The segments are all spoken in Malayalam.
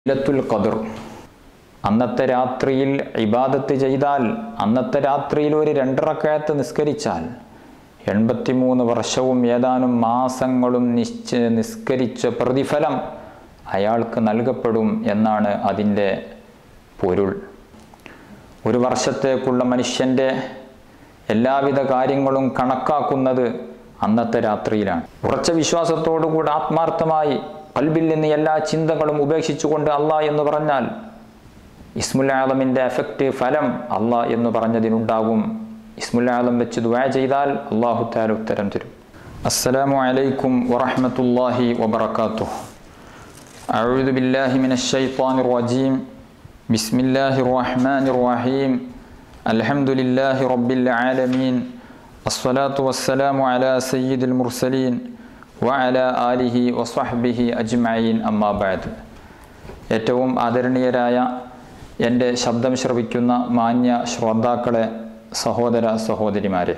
ലൈലത്തുൽ ഖദർ അന്നത്തെ രാത്രിയിൽ ഇബാദത്ത് ചെയ്താൽ അന്നത്തെ രാത്രിയിൽ ഒരു രണ്ടറക്കയത്ത് നിസ്കരിച്ചാൽ എൺപത്തിമൂന്ന് വർഷവും ഏതാനും മാസങ്ങളും നിശ്ച നിസ്കരിച്ച പ്രതിഫലം അയാൾക്ക് നൽകപ്പെടും എന്നാണ് അതിൻ്റെ പൊരുൾ ഒരു വർഷത്തേക്കുള്ള മനുഷ്യൻ്റെ എല്ലാവിധ കാര്യങ്ങളും കണക്കാക്കുന്നത് അന്നത്തെ രാത്രിയിലാണ് ഉറച്ച വിശ്വാസത്തോടുകൂടി ആത്മാർത്ഥമായി കൽബിൽ നിന്ന് എല്ലാ ചിന്തകളും ഉപേക്ഷിച്ചുകൊണ്ട് അള്ളാ എന്ന് പറഞ്ഞാൽ ഇസ്മുൽ ആലമിൻ്റെ എഫക്റ്റ് ഫലം അള്ളാ എന്ന് പറഞ്ഞതിനുണ്ടാകും ഇസ്മുൽ ആലം വെച്ച് ദുആ ചെയ്താൽ അള്ളാഹു താല ഉത്തരം തരും അസ്സലാമു അലൈക്കും വറഹ്മത്തുള്ളാഹി വബറകാതുഹു أعوذ بالله من الشيطان الرجيم بسم الله الرحمن الرحيم الحمد لله رب العالمين الصلاة والسلام على سيد المرسلين وعلى آله وصحبه أجمعين أما بعد ഏറ്റവും ആദരണീയരായ എൻ്റെ ശബ്ദം ശ്രവിക്കുന്ന മാന്യ ശ്രോതാക്കളെ സഹോദര സഹോദരിമാരെ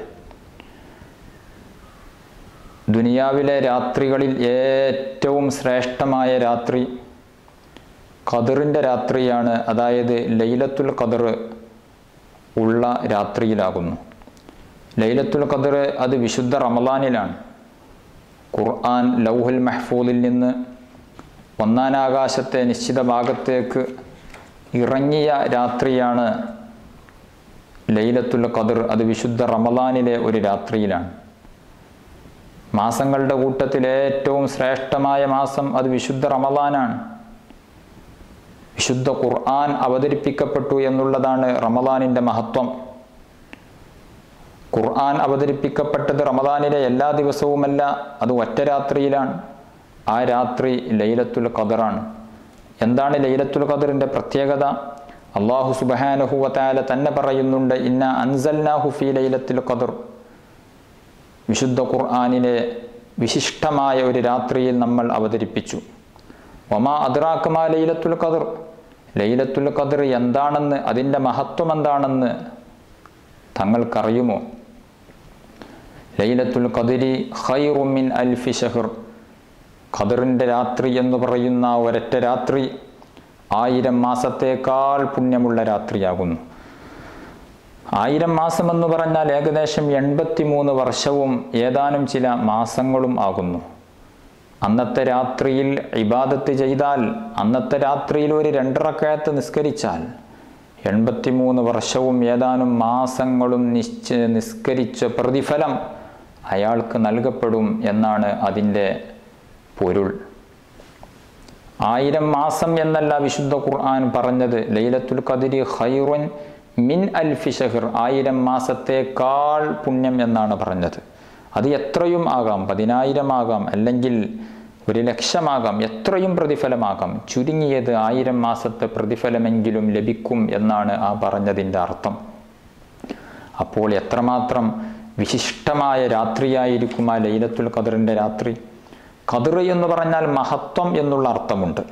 ദുനിയാവിലെ രാത്രികളിൽ ഏറ്റവും ശ്രേഷ്ഠമായ രാത്രി ഖദറിൻ്റെ രാത്രിയാണ് അതായത് ലൈലത്തുൽ ഖദർ ഉള്ള രാത്രിയിലാകുന്നു ലൈലത്തുൽ ഖദർ അത് വിശുദ്ധ റമലാനിലാണ് ഖുർആൻ ലൗഹുൽ മഹ്ഫൂദിൽ നിന്ന് ഒന്നാനാകാശത്തെ നിശ്ചിത ഭാഗത്തേക്ക് ഇറങ്ങിയ രാത്രിയാണ് ലൈലത്തുൽ ഖദർ അത് വിശുദ്ധ റമലാനിലെ ഒരു രാത്രിയിലാണ് മാസങ്ങളുടെ കൂട്ടത്തിൽ ഏറ്റവും ശ്രേഷ്ഠമായ മാസം അത് വിശുദ്ധ റമലാനാണ് വിശുദ്ധ ഖുർആൻ അവതരിപ്പിക്കപ്പെട്ടു എന്നുള്ളതാണ് റമലാനിൻ്റെ മഹത്വം ഖുർആൻ അവതരിപ്പിക്കപ്പെട്ടത് റമദാനിലെ എല്ലാ ദിവസവുമല്ല അത് ഒറ്റ രാത്രിയിലാണ് ആ രാത്രി ലൈലത്തുൽ ഖദറാണ് എന്താണ് ലൈലത്തുൽ ഖദറിൻ്റെ പ്രത്യേകത അള്ളാഹു സുബഹാനഹു വതാല തന്നെ പറയുന്നുണ്ട് ഇന്ന അൻസൽനാഹു ഫി ലൈലത്തുൽ ഖദർ വിശുദ്ധ ഖുർആാനിലെ വിശിഷ്ടമായ ഒരു രാത്രിയിൽ നമ്മൾ അവതരിപ്പിച്ചു ഒമാ അദ്റാക്കമാ ലൈലത്തുൽ ഖദർ ലൈലത്തുൽ ഖദർ എന്താണെന്ന് അതിൻ്റെ മഹത്വം എന്താണെന്ന് തങ്ങൾക്കറിയുമോ ലൈലത്തുൽ ഖദരി ഖൈറുമിൻ അൽഫി ഷഹർ ഖദറിൻ്റെ രാത്രി എന്ന് പറയുന്ന ഒരൊറ്റ രാത്രി ആയിരം മാസത്തേക്കാൾ പുണ്യമുള്ള രാത്രിയാകുന്നു ആയിരം മാസം എന്ന് പറഞ്ഞാൽ ഏകദേശം എൺപത്തി മൂന്ന് വർഷവും ഏതാനും ചില മാസങ്ങളും ആകുന്നു അന്നത്തെ രാത്രിയിൽ ഇബാദത്ത് ചെയ്താൽ അന്നത്തെ രാത്രിയിൽ ഒരു രണ്ടറക്കയത്ത് നിസ്കരിച്ചാൽ എൺപത്തിമൂന്ന് വർഷവും ഏതാനും മാസങ്ങളും നിശ്ച നിസ്കരിച്ച പ്രതിഫലം അയാൾക്ക് നൽകപ്പെടും എന്നാണ് അതിൻ്റെ പൊരുൾ ആയിരം മാസം എന്നല്ല വിശുദ്ധ ഖുർആൻ പറഞ്ഞത് ലൈലത്തുൽ ഖദിരി ഖൈറുൻ മിൻ അൽഫി ഷഹർ ആയിരം മാസത്തേക്കാൾ പുണ്യം എന്നാണ് പറഞ്ഞത് അത് എത്രയും ആകാം പതിനായിരം ആകാം അല്ലെങ്കിൽ ഒരു ലക്ഷമാകാം എത്രയും പ്രതിഫലമാകാം ചുരുങ്ങിയത് ആയിരം മാസത്തെ പ്രതിഫലമെങ്കിലും ലഭിക്കും എന്നാണ് ആ പറഞ്ഞതിൻ്റെ അർത്ഥം അപ്പോൾ എത്രമാത്രം വിശിഷ്ടമായ രാത്രിയായിരിക്കും ആ ലൈലത്തുൽ ഖദറിൻ്റെ രാത്രി ഖദർ എന്ന് പറഞ്ഞാൽ മഹത്വം എന്നുള്ള അർത്ഥമുണ്ട്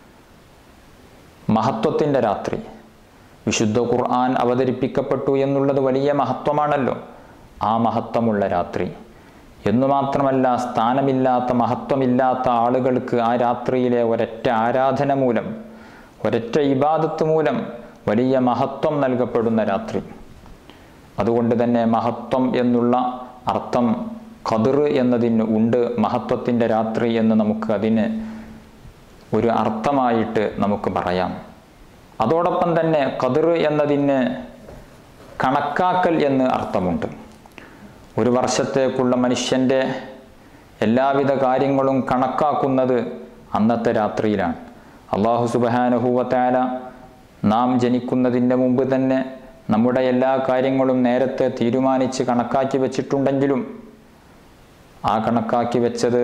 മഹത്വത്തിൻ്റെ രാത്രി വിശുദ്ധ ഖുർആൻ അവതരിപ്പിക്കപ്പെട്ടു എന്നുള്ളത് വലിയ മഹത്വമാണല്ലോ ആ മഹത്വമുള്ള രാത്രി എന്നു മാത്രമല്ല സ്ഥാനമില്ലാത്ത മഹത്വമില്ലാത്ത ആളുകൾക്ക് ആ രാത്രിയിലെ ഒരൊറ്റ ആരാധന മൂലം ഒരൊറ്റ ഇബാദത്ത് മൂലം വലിയ മഹത്വം നൽകപ്പെടുന്ന രാത്രി അതുകൊണ്ട് തന്നെ മഹത്വം എന്നുള്ള അർത്ഥം ഖദർ എന്നതിന് ഉണ്ട് മഹത്വത്തിൻ്റെ രാത്രി എന്ന് നമുക്ക് അതിന് ഒരു അർത്ഥമായിട്ട് നമുക്ക് പറയാം അതോടൊപ്പം തന്നെ ഖദർ എന്നതിന് കണക്കാക്കൽ എന്ന് അർത്ഥമുണ്ട് ഒരു വർഷത്തേക്കുള്ള മനുഷ്യൻ്റെ എല്ലാവിധ കാര്യങ്ങളും കണക്കാക്കുന്നത് അന്നത്തെ രാത്രിയിലാണ് അള്ളാഹു സുബാനഹുവത്താല നാം ജനിക്കുന്നതിൻ്റെ മുമ്പ് തന്നെ നമ്മുടെ എല്ലാ കാര്യങ്ങളും നേരത്തെ തീരുമാനിച്ച് കണക്കാക്കി വെച്ചിട്ടുണ്ടെങ്കിലും ആ കണക്കാക്കി വെച്ചത്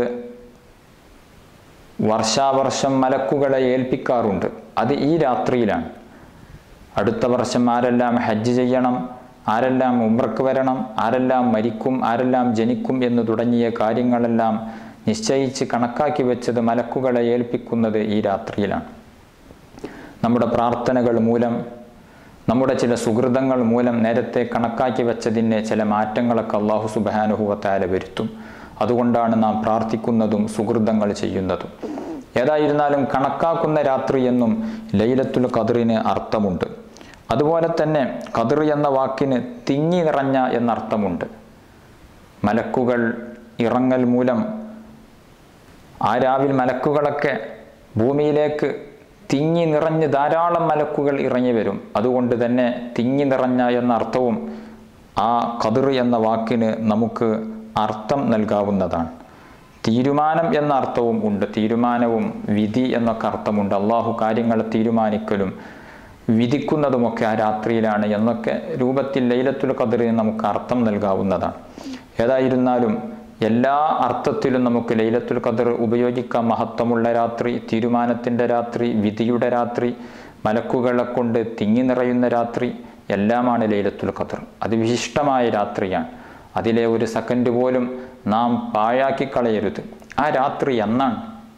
വർഷാവർഷം മലക്കുകളെ ഏൽപ്പിക്കാറുണ്ട് അത് ഈ രാത്രിയിലാണ് അടുത്ത വർഷം ആരെല്ലാം ഹജ്ജ് ചെയ്യണം ആരെല്ലാം ഉമ്രക്ക് വരണം ആരെല്ലാം മരിക്കും ആരെല്ലാം ജനിക്കും എന്ന് തുടങ്ങിയ കാര്യങ്ങളെല്ലാം നിശ്ചയിച്ച് കണക്കാക്കി വെച്ചത് മലക്കുകളെ ഏൽപ്പിക്കുന്നത് ഈ രാത്രിയിലാണ് നമ്മുടെ പ്രാർത്ഥനകൾ മൂലം നമ്മുടെ ചില സുഹൃതങ്ങൾ മൂലം നേരത്തെ കണക്കാക്കി വെച്ചതിന് ചില മാറ്റങ്ങളൊക്കെ അള്ളാഹു സുബാനുഹുവത്താല വരുത്തും അതുകൊണ്ടാണ് നാം പ്രാർത്ഥിക്കുന്നതും സുഹൃതങ്ങൾ ചെയ്യുന്നതും ഏതായിരുന്നാലും കണക്കാക്കുന്ന രാത്രി എന്നും ലൈലത്തുൽ ഖദറിന് അർത്ഥമുണ്ട് അതുപോലെ തന്നെ ഖദർ എന്ന വാക്കിന് തിങ്ങി നിറഞ്ഞ എന്നർത്ഥമുണ്ട് മലക്കുകൾ ഇറങ്ങൽ മൂലം ആ രാവിൽ മലക്കുകളൊക്കെ ഭൂമിയിലേക്ക് തിങ്ങി നിറഞ്ഞ് ധാരാളം മലക്കുകൾ ഇറങ്ങി വരും അതുകൊണ്ട് തന്നെ തിങ്ങി നിറഞ്ഞ എന്ന അർത്ഥവും ആ ഖദർ എന്ന വാക്കിന് നമുക്ക് അർത്ഥം നൽകാവുന്നതാണ് തീരുമാനം എന്ന അർത്ഥവും ഉണ്ട് തീരുമാനവും വിധി എന്നൊക്കെ അർത്ഥമുണ്ട് അള്ളാഹു കാര്യങ്ങൾ തീരുമാനിക്കലും വിധിക്കുന്നതുമൊക്കെ ആ രാത്രിയിലാണ് എന്നൊക്കെ രൂപത്തിൽ ലൈലത്തുൽ ഖദറിന് നമുക്ക് അർത്ഥം നൽകാവുന്നതാണ് ഏതായിരുന്നാലും എല്ലാ അർത്ഥത്തിലും നമുക്ക് ലൈലത്തുൽ ഖദർ ഉപയോഗിക്കാം മഹത്വമുള്ള രാത്രി തീരുമാനത്തിൻ്റെ രാത്രി വിധിയുടെ രാത്രി മലക്കുകളെ കൊണ്ട് തിങ്ങി നിറയുന്ന രാത്രി എല്ലാമാണ് ലൈലത്തുൽ ഖദർ അത് വിശിഷ്ടമായ രാത്രിയാണ് അതിലെ ഒരു സെക്കൻഡ് പോലും നാം പാഴാക്കി കളയരുത് ആ രാത്രി എന്നാണ്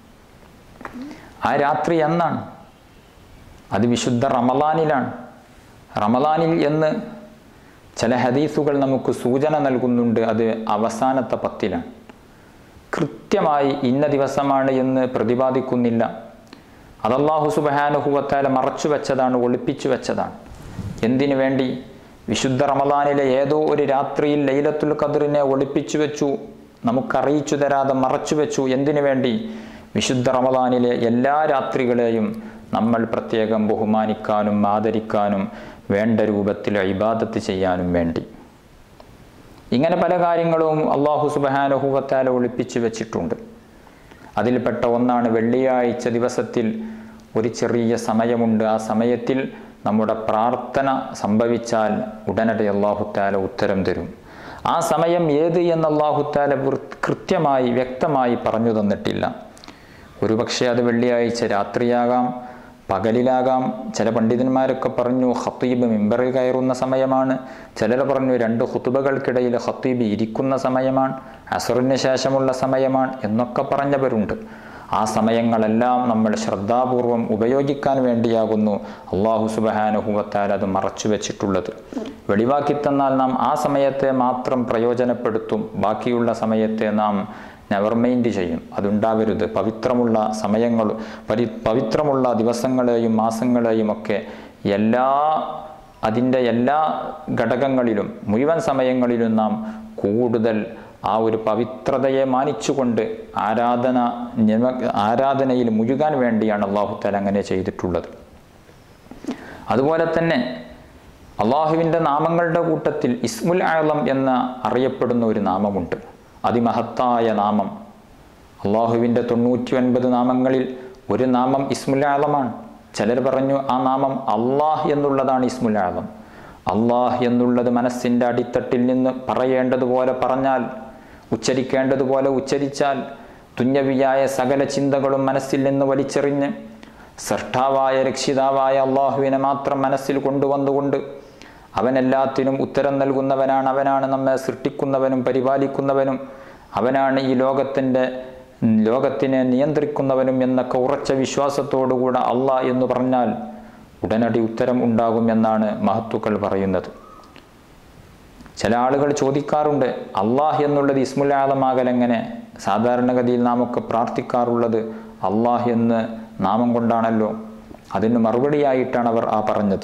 ആ രാത്രി എന്നാണ് അത് വിശുദ്ധ റമലാനിലാണ് റമലാനിൽ എന്ന് ചില ഹദീസുകൾ നമുക്ക് സൂചന നൽകുന്നുണ്ട് അത് അവസാനത്തെ പത്തിലാണ് കൃത്യമായി ഇന്ന ദിവസമാണ് എന്ന് പ്രതിപാദിക്കുന്നില്ല അത് അള്ളാഹു സുബഹാനുഹുവത്താല മറച്ചു വെച്ചതാണ് ഒളിപ്പിച്ചു വെച്ചതാണ് എന്തിനു വേണ്ടി വിശുദ്ധ റമദാനിലെ ഏതോ ഒരു രാത്രിയിൽ ലൈലത്തുൽ ഖദറിനെ ഒളിപ്പിച്ചു വെച്ചു നമുക്കറിയിച്ചു തരാതെ മറച്ചു വെച്ചു എന്തിനു വേണ്ടി വിശുദ്ധ റമദാനിലെ എല്ലാ രാത്രികളെയും നമ്മൾ പ്രത്യേകം ബഹുമാനിക്കാനും ആദരിക്കാനും വേണ്ട രൂപത്തിൽ ഇബാദത്ത് ചെയ്യാനും വേണ്ടി ഇങ്ങനെ പല കാര്യങ്ങളും അള്ളാഹു സുബഹാനുഹൂവത്താല ഒളിപ്പിച്ചു വെച്ചിട്ടുണ്ട് അതിൽപ്പെട്ട ഒന്നാണ് വെള്ളിയാഴ്ച ദിവസത്തിൽ ഒരു ചെറിയ സമയമുണ്ട് ആ സമയത്തിൽ നമ്മുടെ പ്രാർത്ഥന സംഭവിച്ചാൽ ഉടനടി അള്ളാഹുത്താല ഉത്തരം തരും ആ സമയം ഏത് എന്ന് അള്ളാഹുത്താല കൃത്യമായി വ്യക്തമായി പറഞ്ഞു തന്നിട്ടില്ല ഒരുപക്ഷെ അത് വെള്ളിയാഴ്ച രാത്രിയാകാം പകലിലാകാം ചില പണ്ഡിതന്മാരൊക്കെ പറഞ്ഞു ഖത്തീബ് മിമ്പറിൽ കയറുന്ന സമയമാണ് ചിലർ പറഞ്ഞു രണ്ട് ഹുത്തുബകൾക്കിടയിൽ ഖത്തീബ് ഇരിക്കുന്ന സമയമാണ് അസറിന് ശേഷമുള്ള സമയമാണ് എന്നൊക്കെ പറഞ്ഞവരുണ്ട് ആ സമയങ്ങളെല്ലാം നമ്മൾ ശ്രദ്ധാപൂർവം ഉപയോഗിക്കാൻ വേണ്ടിയാകുന്നു അള്ളാഹു സുബഹാനുഹുവത്താൽ അത് മറച്ചു വെച്ചിട്ടുള്ളത് വെളിവാക്കി തന്നാൽ നാം ആ സമയത്തെ മാത്രം പ്രയോജനപ്പെടുത്തും ബാക്കിയുള്ള സമയത്തെ നാം നെവർ മൈൻഡ് ചെയ്യും അതുണ്ടാവരുത് പവിത്രമുള്ള സമയങ്ങൾ പരി പവിത്രമുള്ള ദിവസങ്ങളെയും മാസങ്ങളെയും ഒക്കെ എല്ലാ അതിൻ്റെ എല്ലാ ഘടകങ്ങളിലും മുഴുവൻ സമയങ്ങളിലും നാം കൂടുതൽ ആ ഒരു പവിത്രതയെ മാനിച്ചുകൊണ്ട് ആരാധന ആരാധനയിൽ മുഴുകാൻ വേണ്ടിയാണ് അള്ളാഹുത്താൽ അങ്ങനെ ചെയ്തിട്ടുള്ളത് അതുപോലെ തന്നെ അള്ളാഹുവിൻ്റെ നാമങ്ങളുടെ കൂട്ടത്തിൽ ഇസ്മുൽ ആളം എന്ന അറിയപ്പെടുന്ന ഒരു നാമമുണ്ട് അതിമഹത്തായ നാമം അള്ളാഹുവിൻ്റെ തൊണ്ണൂറ്റി ഒൻപത് നാമങ്ങളിൽ ഒരു നാമം ഇസ്മുൽ ആലമാണ് ചിലർ പറഞ്ഞു ആ നാമം അള്ളാഹ് എന്നുള്ളതാണ് ഇസ്മുൽ ആലം അള്ളാഹ് എന്നുള്ളത് മനസ്സിൻ്റെ അടിത്തട്ടിൽ നിന്ന് പറയേണ്ടതുപോലെ പറഞ്ഞാൽ ഉച്ചരിക്കേണ്ടതുപോലെ ഉച്ചരിച്ചാൽ തുന്യവിയായ സകല ചിന്തകളും മനസ്സിൽ നിന്ന് വലിച്ചെറിഞ്ഞ് സൃഷ്ടാവായ രക്ഷിതാവായ അള്ളാഹുവിനെ മാത്രം മനസ്സിൽ കൊണ്ടുവന്നുകൊണ്ട് അവനെല്ലാത്തിനും ഉത്തരം നൽകുന്നവനാണ് അവനാണ് നമ്മെ സൃഷ്ടിക്കുന്നവനും പരിപാലിക്കുന്നവനും അവനാണ് ഈ ലോകത്തിൻ്റെ ലോകത്തിനെ നിയന്ത്രിക്കുന്നവനും എന്നൊക്കെ ഉറച്ച വിശ്വാസത്തോടുകൂടെ അള്ളാ എന്ന് പറഞ്ഞാൽ ഉടനടി ഉത്തരം ഉണ്ടാകും എന്നാണ് മഹത്തുക്കൾ പറയുന്നത് ചില ആളുകൾ ചോദിക്കാറുണ്ട് അള്ളാഹ് എന്നുള്ളത് ഇസ്മുൽ ആലമാകൽ എങ്ങനെ സാധാരണഗതിയിൽ നാം ഒക്കെ പ്രാർത്ഥിക്കാറുള്ളത് അള്ളാഹ് എന്ന് നാമം കൊണ്ടാണല്ലോ അതിന് മറുപടിയായിട്ടാണ് അവർ ആ പറഞ്ഞത്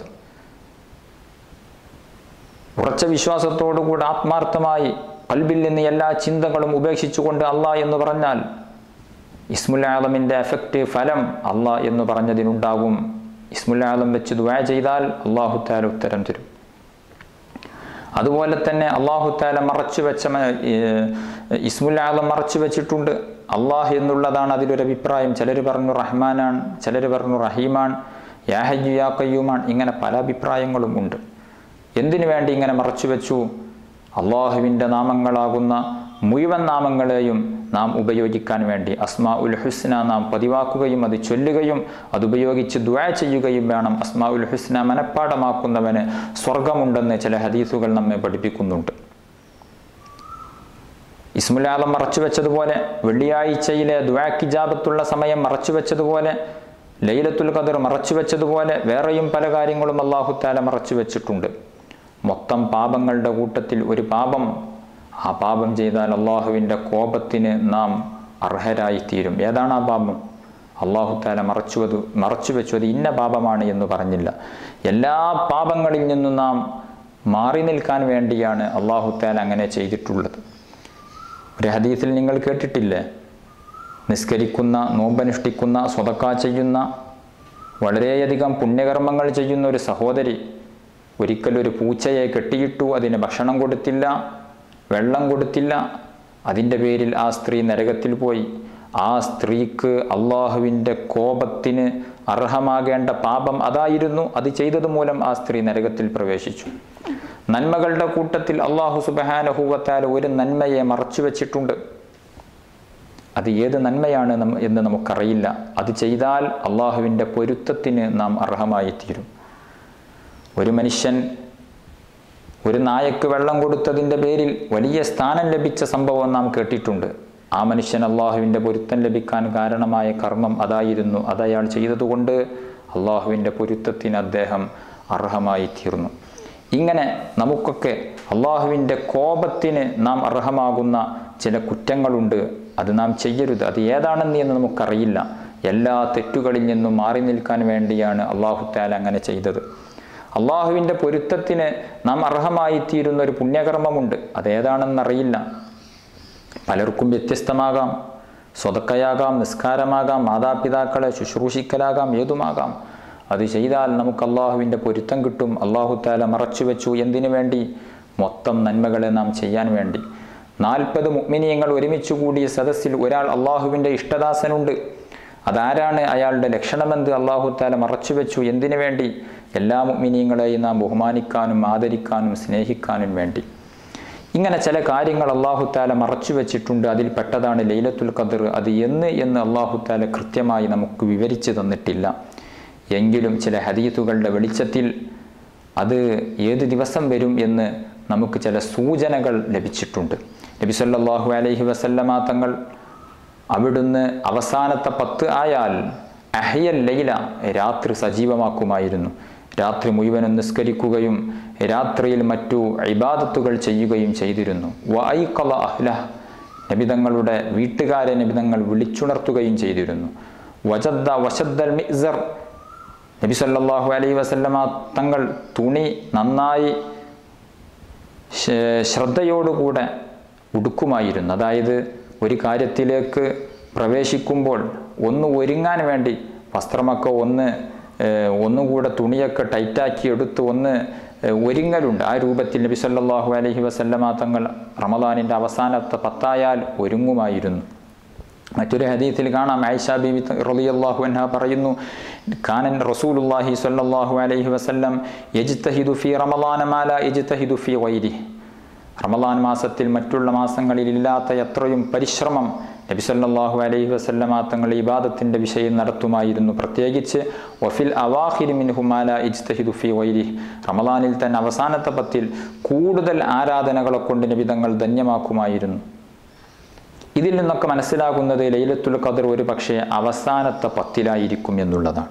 ഉറച്ച വിശ്വാസത്തോടുകൂടി ആത്മാർത്ഥമായി കൽബിൽ നിന്ന് എല്ലാ ചിന്തകളും ഉപേക്ഷിച്ചുകൊണ്ട് അള്ളാ എന്ന് പറഞ്ഞാൽ ഇസ്മുൽ ആലമിൻ്റെ എഫക്റ്റ് ഫലം അള്ളാ എന്ന് പറഞ്ഞതിനുണ്ടാകും ഇസ്മുൽ ആലം വെച്ച് ദുആ ചെയ്താൽ അള്ളാഹു താല ഉത്തരം തരും അതുപോലെ തന്നെ അള്ളാഹു താല മറച്ചു വെച്ച ഇസ്മുൽ ആലം മറച്ചു വെച്ചിട്ടുണ്ട് അള്ളാഹ് എന്നുള്ളതാണ് അതിലൊരു അഭിപ്രായം ചിലർ പറഞ്ഞു റഹ്മാനാണ് ചിലർ പറഞ്ഞു റഹീമാണ് യാഹജു യാ കയ്യൂമാണ് ഇങ്ങനെ പല അഭിപ്രായങ്ങളും ഉണ്ട് എന്തിനു വേണ്ടി ഇങ്ങനെ മറച്ചു വെച്ചു അള്ളാഹുവിൻ്റെ നാമങ്ങളാകുന്ന മുഴുവൻ നാമങ്ങളെയും നാം ഉപയോഗിക്കാൻ വേണ്ടി അസ്മാ ഉൽ ഹുസ്ന നാം പതിവാക്കുകയും അത് ചൊല്ലുകയും അതുപയോഗിച്ച് ദുആ ചെയ്യുകയും വേണം അസ്മാ ഉൽ ഹുസ്ന മനഃപ്പാടമാക്കുന്നവന് സ്വർഗമുണ്ടെന്ന് ചില ഹദീസുകൾ നമ്മെ പഠിപ്പിക്കുന്നുണ്ട് ഇസ്മുലാലം മറച്ചു വെച്ചതുപോലെ വെള്ളിയാഴ്ചയിലെ ദ്വാക്കിജാബത്തുള്ള സമയം മറച്ചു വെച്ചതുപോലെ ലൈലത്തുൽ ഖദർ മറച്ചു വെച്ചതുപോലെ വേറെയും പല കാര്യങ്ങളും അള്ളാഹുത്താല മറച്ചു വെച്ചിട്ടുണ്ട് മൊത്തം പാപങ്ങളുടെ കൂട്ടത്തിൽ ഒരു പാപം ആ പാപം ചെയ്താൽ അള്ളാഹുവിൻ്റെ കോപത്തിന് നാം അർഹരായിത്തീരും ഏതാണ് ആ പാപം അള്ളാഹു താല മറച്ചുവത് മറച്ചു വെച്ചത് ഇന്ന പാപമാണ് എന്ന് പറഞ്ഞില്ല എല്ലാ പാപങ്ങളിൽ നിന്നും നാം മാറി നിൽക്കാൻ വേണ്ടിയാണ് അള്ളാഹു താല അങ്ങനെ ചെയ്തിട്ടുള്ളത് ഒരു ഹദീസിൽ നിങ്ങൾ കേട്ടിട്ടില്ലേ നിസ്കരിക്കുന്ന നോമ്പനുഷ്ഠിക്കുന്ന സ്വതക്ക ചെയ്യുന്ന വളരെയധികം പുണ്യകർമ്മങ്ങൾ ചെയ്യുന്ന ഒരു സഹോദരി ഒരിക്കലൊരു പൂച്ചയെ കെട്ടിയിട്ടു അതിന് ഭക്ഷണം കൊടുത്തില്ല വെള്ളം കൊടുത്തില്ല അതിൻ്റെ പേരിൽ ആ സ്ത്രീ നരകത്തിൽ പോയി ആ സ്ത്രീക്ക് അള്ളാഹുവിൻ്റെ കോപത്തിന് അർഹമാകേണ്ട പാപം അതായിരുന്നു അത് ചെയ്തത് മൂലം ആ സ്ത്രീ നരകത്തിൽ പ്രവേശിച്ചു നന്മകളുടെ കൂട്ടത്തിൽ അള്ളാഹു സുബഹാനഹൂവത്താൽ ഒരു നന്മയെ മറച്ചു വെച്ചിട്ടുണ്ട് അത് ഏത് നന്മയാണ് നം- എന്ന് നമുക്കറിയില്ല അത് ചെയ്താൽ അള്ളാഹുവിൻ്റെ പൊരുത്തത്തിന് നാം അർഹമായി തീരും ഒരു മനുഷ്യൻ ഒരു നായക്ക് വെള്ളം കൊടുത്തതിൻ്റെ പേരിൽ വലിയ സ്ഥാനം ലഭിച്ച സംഭവം നാം കേട്ടിട്ടുണ്ട് ആ മനുഷ്യൻ അള്ളാഹുവിൻ്റെ പൊരുത്തം ലഭിക്കാൻ കാരണമായ കർമ്മം അതായിരുന്നു അതയാൾ ചെയ്തതുകൊണ്ട് അള്ളാഹുവിൻ്റെ പൊരുത്തത്തിന് അദ്ദേഹം അർഹമായി തീർന്നു ഇങ്ങനെ നമുക്കൊക്കെ അള്ളാഹുവിൻ്റെ കോപത്തിന് നാം അർഹമാകുന്ന ചില കുറ്റങ്ങളുണ്ട് അത് നാം ചെയ്യരുത് അത് ഏതാണെന്ന് എന്ന് നമുക്കറിയില്ല എല്ലാ തെറ്റുകളിൽ നിന്നും മാറി നിൽക്കാൻ വേണ്ടിയാണ് അള്ളാഹു താല അങ്ങനെ ചെയ്തത് അള്ളാഹുവിൻ്റെ പൊരുത്തത്തിന് നാം അർഹമായി തീരുന്ന ഒരു പുണ്യകർമ്മമുണ്ട് അതേതാണെന്നറിയില്ല പലർക്കും വ്യത്യസ്തമാകാം സ്വതക്കയാകാം നിസ്കാരമാകാം മാതാപിതാക്കളെ ശുശ്രൂഷിക്കലാകാം ഏതുമാകാം അത് ചെയ്താൽ നമുക്ക് അള്ളാഹുവിൻ്റെ പൊരുത്തം കിട്ടും അള്ളാഹു താല മറച്ചു വെച്ചു എന്തിനു വേണ്ടി മൊത്തം നന്മകളെ നാം ചെയ്യാൻ വേണ്ടി നാൽപ്പത് മുഗ്മിനിയങ്ങൾ ഒരുമിച്ച് കൂടിയ സദസ്സിൽ ഒരാൾ അള്ളാഹുവിൻ്റെ ഇഷ്ടദാസനുണ്ട് അതാരാണ് അയാളുടെ ലക്ഷണമെന്ത് അള്ളാഹു താല മറച്ചു വെച്ചു എന്തിനു വേണ്ടി എല്ലാ മുഗ്മിനിയങ്ങളെയും നാം ബഹുമാനിക്കാനും ആദരിക്കാനും സ്നേഹിക്കാനും വേണ്ടി ഇങ്ങനെ ചില കാര്യങ്ങൾ അള്ളാഹു താല മറച്ചു വെച്ചിട്ടുണ്ട് അതിൽ പെട്ടതാണ് ലൈലത്തുൽ ഖദർ അത് എന്ന് എന്ന് അള്ളാഹു താല കൃത്യമായി നമുക്ക് വിവരിച്ചു തന്നിട്ടില്ല എങ്കിലും ചില ഹദീത്തുകളുടെ വെളിച്ചത്തിൽ അത് ഏത് ദിവസം വരും എന്ന് നമുക്ക് ചില സൂചനകൾ ലഭിച്ചിട്ടുണ്ട് നബി സല്ലല്ലാഹു അലൈഹി വസല്ലമ തങ്ങൾ അവിടുന്ന് അവസാനത്തെ പത്ത് ആയാൽ അഹയൽ ലൈല രാത്രി സജീവമാക്കുമായിരുന്നു രാത്രി മുഴുവനും നിസ്കരിക്കുകയും രാത്രിയിൽ മറ്റു ഇബാദത്തുകൾ ചെയ്യുകയും ചെയ്തിരുന്നു വൈക്കല അഹ്ല നബിതങ്ങളുടെ വീട്ടുകാരെ നബിതങ്ങൾ വിളിച്ചുണർത്തുകയും ചെയ്തിരുന്നു വജദ്ദ വശദ്ദൽ മിസർ നബി സല്ലല്ലാഹു അലൈഹി വസല്ലമ തങ്ങൾ തുണി നന്നായി ശ- ശ്രദ്ധയോടുകൂടെ ഉടുക്കുമായിരുന്നു അതായത് ഒരു കാര്യത്തിലേക്ക് പ്രവേശിക്കുമ്പോൾ ഒന്ന് ഒരുങ്ങാൻ വേണ്ടി വസ്ത്രമൊക്കെ ഒന്ന് ഏഹ്, ഒന്നുകൂടെ തുണിയൊക്കെ ടൈറ്റാക്കി എടുത്ത് ഒന്ന് ഏഹ്, ഒരുങ്ങലുണ്ട് ആ രൂപത്തിൽ നബി സല്ലല്ലാഹു അലൈഹി വസല്ലമ തങ്ങൾ റമദാനിൻ്റെ അവസാനത്തെ പത്തായാൽ ഒരുങ്ങുമായിരുന്നു മറ്റൊരു ഹദീത്തിൽ കാണാം ആയിഷ ബീവി റളിയല്ലാഹു അൻഹ പറയുന്നു കാനൻ റസൂലുള്ളാഹി സ്വല്ലല്ലാഹു അലൈഹി വസല്ലം യജ്തഹിദു ഫീ റമളാന മാ ലാ യജ്തഹിദു ഫീ ഗൈരിഹി റമളാൻ മാസത്തിൽ മറ്റുള്ള മാസങ്ങളിൽ ഇല്ലാത്ത എത്രയും പരിശ്രമം നബി സല്ലല്ലാഹു അലൈഹി വസല്ലമ തങ്ങൾ ഇബാദത്തിന്റെ വിഷയം നടത്തുമായിരുന്നു പ്രത്യേകിച്ച് വഫിൽ അവാഹിരി മിൻഹു മാ ലാ യജ്തഹിദു ഫീ ഗൈരിഹി റമളാനിൽ തന്നെ അവസാനത്തെ പത്തിൽ കൂടുതൽ ആരാധനകളെ കൊണ്ട് നബി തങ്ങൾ ധന്യമാക്കുമായിരുന്നു ഇതിൽ നിന്നൊക്കെ മനസ്സിലാകുന്നത് ലൈലത്തുൽ ഖദർ ഒരു പക്ഷേ അവസാനത്തെ പത്തിലായിരിക്കും എന്നുള്ളതാണ്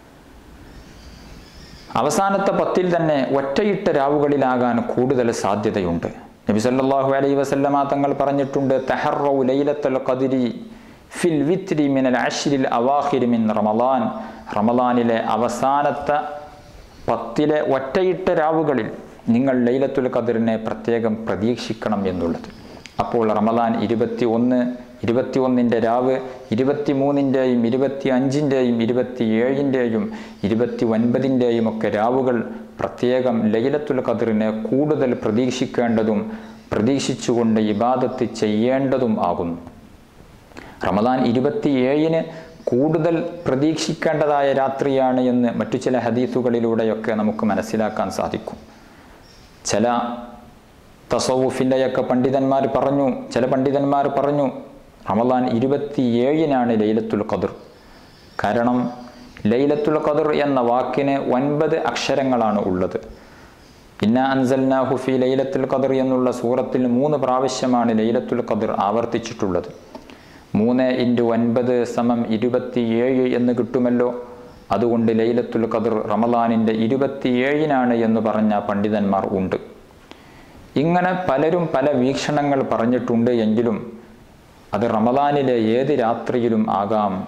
അവസാനത്തെ പത്തിൽ തന്നെ ഒറ്റയിട്ട രാവുകളിലാകാൻ കൂടുതൽ സാധ്യതയുണ്ട് നബി സല്ലല്ലാഹു അലൈഹി വസല്ലമ തങ്ങൾ പറഞ്ഞിട്ടുണ്ട് തഹറൗ ലൈലത്തുൽ ഖദ്രി ഫിൽ വിത്രി മിനൽ അശ്രിൽ അവാഖിരി മിൻ റമളാൻ റമളാനിലെ അവസാനത്തെ പത്തിലെ ഒറ്റയിട്ട രാവുകളിൽ നിങ്ങൾ ലൈലത്തുൽ ഖദറിനെ പ്രത്യേകം പ്രതീക്ഷിക്കണം എന്നുള്ളത് അപ്പോൾ റമദാൻ ഇരുപത്തി ഒന്ന് ഇരുപത്തി ഒന്നിൻ്റെ രാവ് ഇരുപത്തി മൂന്നിൻ്റെയും ഇരുപത്തി അഞ്ചിൻ്റെയും ഇരുപത്തി ഏഴിൻ്റെയും ഇരുപത്തി ഒൻപതിൻ്റെയും ഒക്കെ രാവുകൾ പ്രത്യേകം ലൈലത്തുൽ ഖദറിനെ കൂടുതൽ പ്രതീക്ഷിക്കേണ്ടതും പ്രതീക്ഷിച്ചുകൊണ്ട് ഇബാദത്ത് ചെയ്യേണ്ടതും ആകുന്നു റമദാൻ ഇരുപത്തിയേഴിന് കൂടുതൽ പ്രതീക്ഷിക്കേണ്ടതായ രാത്രിയാണ് എന്ന് മറ്റു ചില ഹദീസുകളിലൂടെയൊക്കെ നമുക്ക് മനസ്സിലാക്കാൻ സാധിക്കും ചില തസവുഫിൻ്റെയൊക്കെ പണ്ഡിതന്മാർ പറഞ്ഞു ചില പണ്ഡിതന്മാർ പറഞ്ഞു റമദാൻ ഇരുപത്തിയേഴിനാണ് ലൈലത്തുൽ ഖദർ കാരണം ലൈലത്തുൽ ഖദർ എന്ന വാക്കിന് ഒൻപത് അക്ഷരങ്ങളാണ് ഉള്ളത് ഇന്ന അൻസൽനാഹു ഫി ലൈലത്തുൽ ഖദർ എന്നുള്ള സൂറത്തിൽ മൂന്ന് പ്രാവശ്യമാണ് ലൈലത്തുൽ ഖദർ ആവർത്തിച്ചിട്ടുള്ളത് മൂന്ന് ഇൻറ്റു ഒൻപത് സമം ഇരുപത്തിയേഴ് എന്ന് കിട്ടുമല്ലോ അതുകൊണ്ട് ലൈലത്തുൽ ഖദർ റമദാനിൻ്റെ ഇരുപത്തിയേഴിനാണ് എന്ന് പറഞ്ഞ പണ്ഡിതന്മാർ ഉണ്ട് ഇങ്ങനെ പലരും പല വീക്ഷണങ്ങൾ പറഞ്ഞിട്ടുണ്ട് എങ്കിലും അത് റമദാനിലെ ഏത് രാത്രിയിലും ആകാം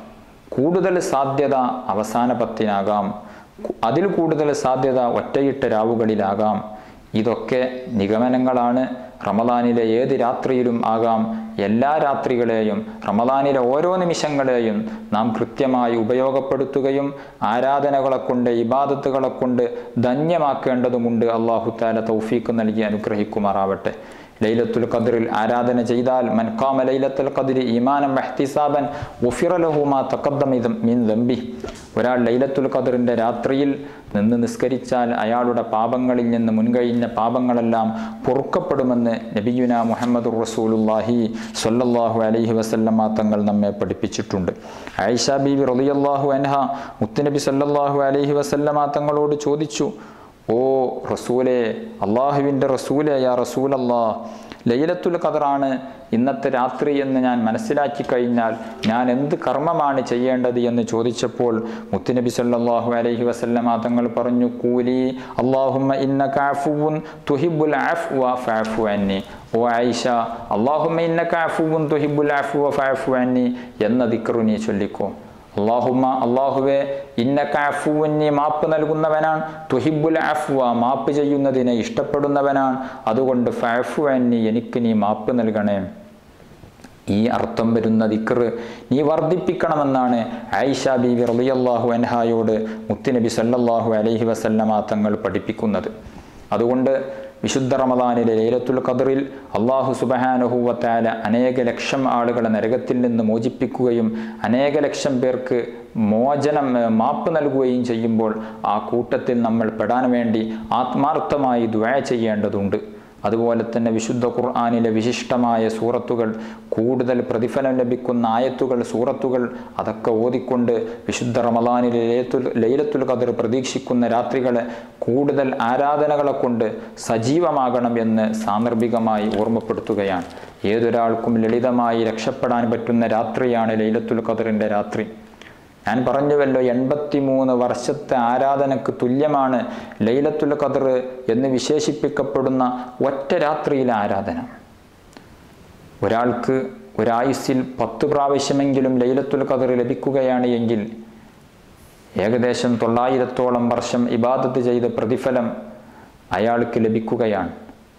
കൂടുതൽ സാധ്യത അവസാന പത്തിനാകാം കു- അതിൽ കൂടുതൽ സാധ്യത ഒറ്റയിട്ട രാവുകളിലാകാം ഇതൊക്കെ നിഗമനങ്ങളാണ് റമദാനിലെ ഏത് രാത്രിയിലും ആകാം എല്ലാ രാത്രികളെയും റമദാനിലെ ഓരോ നിമിഷങ്ങളെയും നാം കൃത്യമായി ഉപയോഗപ്പെടുത്തുകയും ആരാധനകളെ കൊണ്ട് ഇബാദത്തുകളെ കൊണ്ട് ധന്യമാക്കേണ്ടതുമുണ്ട് അള്ളാഹു താല തൗഫീക്ക് നൽകി അനുഗ്രഹിക്കുമാറാവട്ടെ ലൈലത്തുൽ ഖദറിൽ ആരാധന ചെയ്താൽ മൻകാമ ലൈലത്തുൽ ഖദരി ഈമാനം മെഹ്തിസാബൻ ഉഫിറലഹുമാ തക്കദ്ദമിതം മീൻ ദമ്പി ഒരാൾ ലൈലത്തുൽ ഖദറിൻ്റെ രാത്രിയിൽ നിന്ന് നിസ്കരിച്ചാൽ അയാളുടെ പാപങ്ങളിൽ നിന്ന് മുൻകഴിഞ്ഞ പാപങ്ങളെല്ലാം പൊറുക്കപ്പെടുമെന്ന് നബിയുന മുഹമ്മദ് റസൂലുല്ലാഹി സ്വല്ലല്ലാഹു അലൈഹി വസല്ലമ തങ്ങൾ നമ്മെ പഠിപ്പിച്ചിട്ടുണ്ട് ആയിഷ ബീവി റളിയല്ലാഹു അൻഹ മുത്തുനബി സല്ലല്ലാഹു അലൈഹി വസല്ലമ തങ്ങളോട് ചോദിച്ചു ഓ റസൂലെ അള്ളാഹുവിൻ്റെ റസൂലെ യാ റസൂലല്ലാ ലൈലത്തുൽ ഖദറാണ് ഇന്നത്തെ രാത്രി എന്ന് ഞാൻ മനസ്സിലാക്കി കഴിഞ്ഞാൽ ഞാൻ എന്ത് കർമ്മമാണ് ചെയ്യേണ്ടത് എന്ന് ചോദിച്ചപ്പോൾ മുത്തുനബി സല്ലല്ലാഹു അലൈഹി വസല്ലമ തങ്ങൾ പറഞ്ഞു കൂലി അള്ളാഹുമ്മ ഇന്നക അഫുവുൻ തുഹിബുൽ അഫ്വ ഫഅഫു അന്നി ഓ ആയിഷ അള്ളാഹുമ്മ ഇന്നക അഫുവുൻ തുഹിബുൽ അഫ്വ ഫഅഫു അന്നി എന്ന ദിക്റു നീ ചൊല്ലിക്കോ അള്ളാഹുമ്മ അള്ളാഹുവെ ഇന്നക അഫുവൻ നീ മാപ്പ് നൽകുന്നവനാണ് തുഹിബുൽ അഫ്വ മാപ്പ് ചെയ്യുന്നതിനെ ഇഷ്ടപ്പെടുന്നവനാണ് അതുകൊണ്ട് ഫഅഫു അന്നി എനിക്ക് നീ മാപ്പ് നൽകണേ ഈ അർത്ഥം വരുന്ന ദിക്ർ നീ വർദ്ധിപ്പിക്കണമെന്നാണ് ആയിഷ ബീവി റളിയല്ലാഹു അൻഹായോട് മുത്തുനബി സല്ലല്ലാഹു അലൈഹി വസല്ലമ തങ്ങൾ പഠിപ്പിക്കുന്നത് അതുകൊണ്ട് വിശുദ്ധ റമദാനിലെ ലൈലത്തുൽ ഖദറിൽ അള്ളാഹു സുബഹാനുഹൂവത്താല അനേക ലക്ഷം ആളുകളെ നരകത്തിൽ നിന്ന് മോചിപ്പിക്കുകയും അനേക ലക്ഷം പേർക്ക് മോചനം ഏർ, മാപ്പ് നൽകുകയും ചെയ്യുമ്പോൾ ആ കൂട്ടത്തിൽ നമ്മൾ പെടാൻ വേണ്ടി ആത്മാർത്ഥമായി ദ്വയ ചെയ്യേണ്ടതുണ്ട് അതുപോലെ തന്നെ വിശുദ്ധ ഖുർആാനിലെ വിശിഷ്ടമായ സൂറത്തുകൾ കൂടുതൽ പ്രതിഫലം ലഭിക്കുന്ന ആയത്തുകൾ സൂറത്തുകൾ അതൊക്കെ ഓതിക്കൊണ്ട് വിശുദ്ധ റമദാനിലെ ലൈലത്തുൽ ലൈലത്തുൽ ഖദർ പ്രതീക്ഷിക്കുന്ന രാത്രികളെ കൂടുതൽ ആരാധനകളെ കൊണ്ട് സജീവമാകണം എന്ന് സാന്ദർഭികമായി ഓർമ്മപ്പെടുത്തുകയാണ് ഏതൊരാൾക്കും ലളിതമായി രക്ഷപ്പെടാൻ പറ്റുന്ന രാത്രിയാണ് ലൈലത്തുൽ ഖദറിൻ്റെ രാത്രി ഞാൻ പറഞ്ഞുവല്ലോ എൺപത്തിമൂന്ന് വർഷത്തെ ആരാധനക്ക് തുല്യമാണ് ലൈലത്തുൽ ഖദർ എന്ന് വിശേഷിപ്പിക്കപ്പെടുന്ന ഒറ്റ രാത്രിയിലെ ആരാധന ഒരാൾക്ക് ഒരായുസ്സിൽ പത്ത് പ്രാവശ്യമെങ്കിലും ലൈലത്തുൽ ഖദർ ലഭിക്കുകയാണ് എങ്കിൽ ഏകദേശം തൊള്ളായിരത്തോളം വർഷം ഇബാദത്ത് ചെയ്ത പ്രതിഫലം അയാൾക്ക് ലഭിക്കുകയാണ്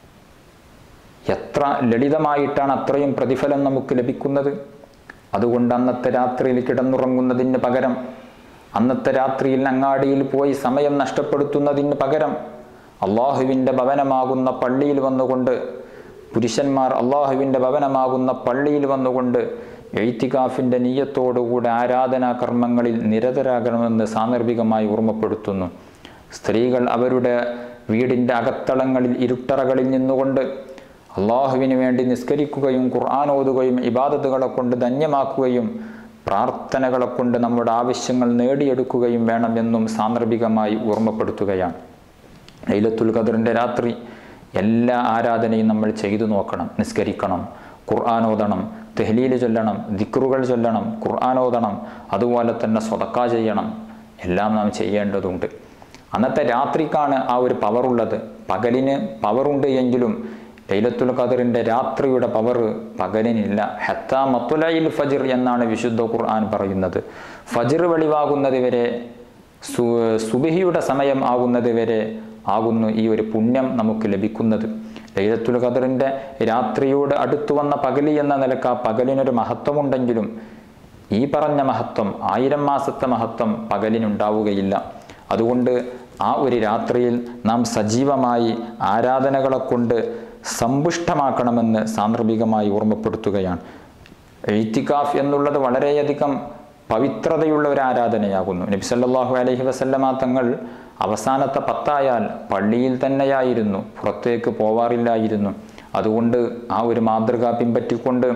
എത്ര ലളിതമായിട്ടാണ് അത്രയും പ്രതിഫലം നമുക്ക് ലഭിക്കുന്നത് അതുകൊണ്ട് അന്നത്തെ രാത്രിയിൽ കിടന്നുറങ്ങുന്നതിന് പകരം അന്നത്തെ രാത്രിയിൽ അങ്ങാടിയിൽ പോയി സമയം നഷ്ടപ്പെടുത്തുന്നതിന് പകരം അള്ളാഹുവിൻ്റെ ഭവനമാകുന്ന പള്ളിയിൽ വന്നുകൊണ്ട് പുരുഷന്മാർ അള്ളാഹുവിൻ്റെ ഭവനമാകുന്ന പള്ളിയിൽ വന്നുകൊണ്ട് എഴുത്തികാഫിൻ്റെ നീയത്തോടുകൂടെ ആരാധനാ കർമ്മങ്ങളിൽ നിരതരാകണമെന്ന് സാന്ദർഭികമായി ഓർമ്മപ്പെടുത്തുന്നു സ്ത്രീകൾ അവരുടെ വീടിൻ്റെ അകത്തളങ്ങളിൽ ഇരുട്ടറകളിൽ നിന്നുകൊണ്ട് അള്ളാഹുവിന് വേണ്ടി നിസ്കരിക്കുകയും ഖുർആൻ ഓതുകയും ഇബാദത്തുകളെ കൊണ്ട് ധന്യമാക്കുകയും പ്രാർത്ഥനകളെ കൊണ്ട് നമ്മുടെ ആവശ്യങ്ങൾ നേടിയെടുക്കുകയും വേണമെന്നും സാന്ദർഭികമായി ഓർമ്മപ്പെടുത്തുകയാണ് ലൈലത്തുൽ ഖദറിൻ്റെ രാത്രി എല്ലാ ആരാധനയും നമ്മൾ ചെയ്തു നോക്കണം നിസ്കരിക്കണം ഖുർആൻ ഓതണം തെഹ്ലീൽ ചൊല്ലണം ദിക്റുകൾ ചൊല്ലണം ഖുർആൻ ഓതണം അതുപോലെ തന്നെ സ്വതക്ക ചെയ്യണം എല്ലാം നാം ചെയ്യേണ്ടതുണ്ട് അന്നത്തെ രാത്രിക്കാണ് ആ ഒരു പവറുള്ളത് പകലിന് പവറുണ്ട് എങ്കിലും ലൈലത്തുൽ ഖദറിൻ്റെ രാത്രിയുടെ പവർ പകലിനില്ല ഹത്ത മത്തുലയിൽ ഫജിർ എന്നാണ് വിശുദ്ധ ഖുർആൻ പറയുന്നത് ഫജിർ വെളിവാകുന്നത് വരെ സു സുബിഹിയുടെ സമയം ആകുന്നത് വരെ ആകുന്നു ഈ ഒരു പുണ്യം നമുക്ക് ലഭിക്കുന്നത് ലൈലത്തുൽ ഖദറിൻ്റെ രാത്രിയോട് അടുത്തു വന്ന പകലി എന്ന നിലക്ക് ആ പകലിനൊരു മഹത്വമുണ്ടെങ്കിലും ഈ പറഞ്ഞ മഹത്വം ആയിരം മാസത്തെ മഹത്വം പകലിനുണ്ടാവുകയില്ല അതുകൊണ്ട് ആ ഒരു രാത്രിയിൽ നാം സജീവമായി ആരാധനകളെ കൊണ്ട് സമ്പുഷ്ടമാക്കണമെന്ന് സാന്ദർഭികമായി ഓർമ്മപ്പെടുത്തുകയാണ് എഴുത്തിക്കാഫ് എന്നുള്ളത് വളരെയധികം പവിത്രതയുള്ള ഒരു ആരാധനയാകുന്നു നബി സല്ലല്ലാഹു അലൈഹി വസല്ലമ തങ്ങൾ അവസാനത്തെ പത്തായാൽ പള്ളിയിൽ തന്നെയായിരുന്നു പുറത്തേക്ക് പോവാറില്ലായിരുന്നു അതുകൊണ്ട് ആ ഒരു മാതൃക പിൻപറ്റിക്കൊണ്ട്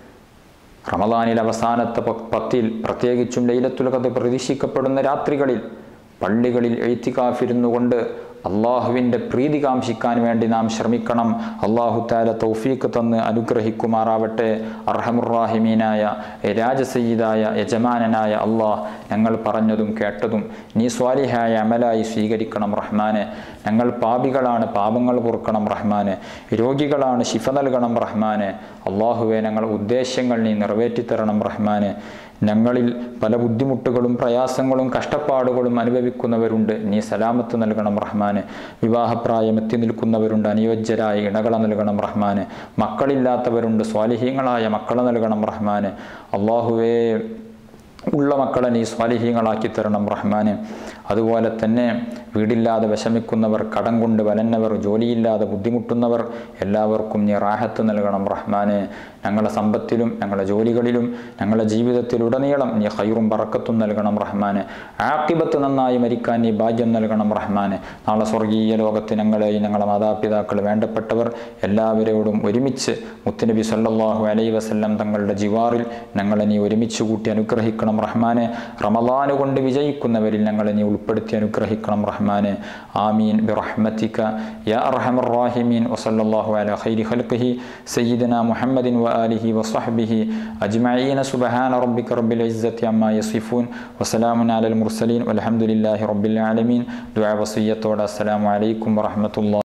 റമദാനിൽ അവസാനത്തെ പ- പത്തിൽ പ്രത്യേകിച്ചും ലൈലത്തുൽ ഖദർ പ്രതീക്ഷിക്കപ്പെടുന്ന രാത്രികളിൽ പള്ളികളിൽ എഴുത്തിക്കാഫിരുന്നു കൊണ്ട് അള്ളാഹുവിൻ്റെ പ്രീതി കാംക്ഷിക്കാൻ വേണ്ടി നാം ശ്രമിക്കണം അള്ളാഹു താല തൗഫീക്ക് തന്ന് അനുഗ്രഹിക്കുമാറാവട്ടെ അർഹമുറാഹിമീനായ രാജസയ്യിദായ യജമാനനായ അള്ളാഹ് ഞങ്ങൾ പറഞ്ഞതും കേട്ടതും നീ സ്വാലിഹായ അമലായി സ്വീകരിക്കണം റഹ്മാനെ ഞങ്ങൾ പാപികളാണ് പാപങ്ങൾ പൊറുക്കണം റഹ്മാനെ രോഗികളാണ് ശിഫ നൽകണം റഹ്മാനെ അള്ളാഹുവെ ഞങ്ങൾ ഉദ്ദേശ്യങ്ങൾ നീ നിറവേറ്റിത്തരണം റഹ്മാനെ ഞങ്ങളിൽ പല ബുദ്ധിമുട്ടുകളും പ്രയാസങ്ങളും കഷ്ടപ്പാടുകളും അനുഭവിക്കുന്നവരുണ്ട് നീ സലാമത്ത് നൽകണം റഹ്മാന് വിവാഹപ്രായം എത്തി നിൽക്കുന്നവരുണ്ട് അനുയോജ്യരായ ഇണകളെ നൽകണം റഹ്മാന് മക്കളില്ലാത്തവരുണ്ട് സ്വാലിഹീങ്ങളായ മക്കളെ നൽകണം റഹ്മാന് അള്ളാഹുവേ ഉള്ള മക്കളെ നീ സ്വാലിഹീങ്ങളാക്കി തരണം റഹ്മാന് അതുപോലെ തന്നെ വീടില്ലാതെ വിഷമിക്കുന്നവർ കടം കൊണ്ട് വലന്നവർ ജോലിയില്ലാതെ ബുദ്ധിമുട്ടുന്നവർ എല്ലാവർക്കും നീ റാഹത്ത് നൽകണം റഹ്മാന് ഞങ്ങളുടെ സമ്പത്തിലും ഞങ്ങളുടെ ജോലികളിലും ഞങ്ങളുടെ ജീവിതത്തിലുടനീളം നീ ഹൈറും പറക്കത്തും നൽകണം റഹ്മാന് ആക്കിബത്ത് നന്നായി മരിക്കാൻ നീ ഭാഗ്യം നൽകണം റഹ്മാന് നാളെ സ്വർഗീയ ലോകത്ത് ഞങ്ങളെയും ഞങ്ങളുടെ മാതാപിതാക്കൾ വേണ്ടപ്പെട്ടവർ എല്ലാവരോടും ഒരുമിച്ച് മുത്തുനബി സല്ലല്ലാഹു അലൈ വസല്ലം തങ്ങളുടെ ജിവാറിൽ ഞങ്ങളെ നീ ഒരുമിച്ച് കൂട്ടി അനുഗ്രഹിക്കണം റഹ്മാനെ റമദാന് കൊണ്ട് വിജയിക്കുന്നവരിൽ ഞങ്ങളെ നീ ഉൾപ്പെടുത്തി അനുഗ്രഹിക്കണം റഹ്മാനെ ആമീൻ ബിറഹ്മത്തിക യാ അർഹമർ റാഹിമീൻ വസല്ലല്ലാഹു അലാ ഖൈരി ഖൽഖിഹി സയ്യിദന മുഹമ്മദിൻ وآله وصحبه أجمعين سبحان ربك رب العزة عما يصفون وسلام على المرسلين والحمد لله رب العالمين دعاء وصية السلام عليكم ورحمة الله